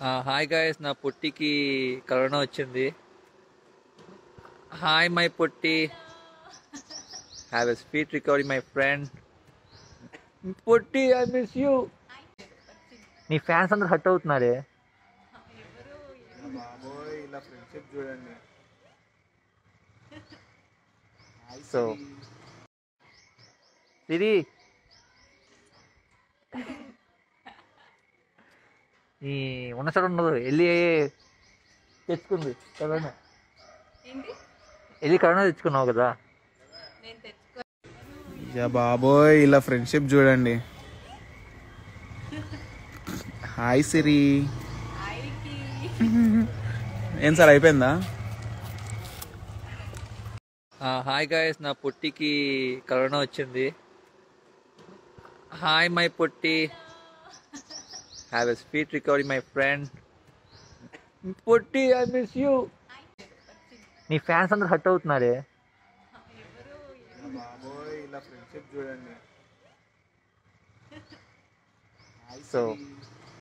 hi guys నా పొట్టికి corona వచ్చింది హాయ్ మై పొట్టి have a speedy recovery my friend పొట్టి ఐ మిస్ యూ నీ ఫ్యాన్స్ అందరు హట్ అవుతున్నారే బాబోయ్ ఇలా ఫ్రెండ్షిప్ చూడండి సో సిరి ఈ ఉన్న చోట ఉండదు వెళ్ళి తెచ్చుకుంది కరోనా ఏంటి వెళ్ళి కరోనా తెచ్చుకున్నావు కదా నేను తెచ్చుకో యా బాబోయ్ ఇలా ఫ్రెండ్షిప్ చూడండి హాయ్ సిరి ఐకి ఏం సార్ అయిపోయిందా హాయ్ గాయస్ నా పొట్టికి కరోనా వచ్చింది హాయ్ మై పొట్టి have a speedy recovery my friend పొట్టి ఐ మిస్ యూ నీ ఫ్యాన్స్ అందరు హట్ అవుతున్నారే బాబోయ్ ఇలా ఫ్రెండ్షిప్ చూడండి సో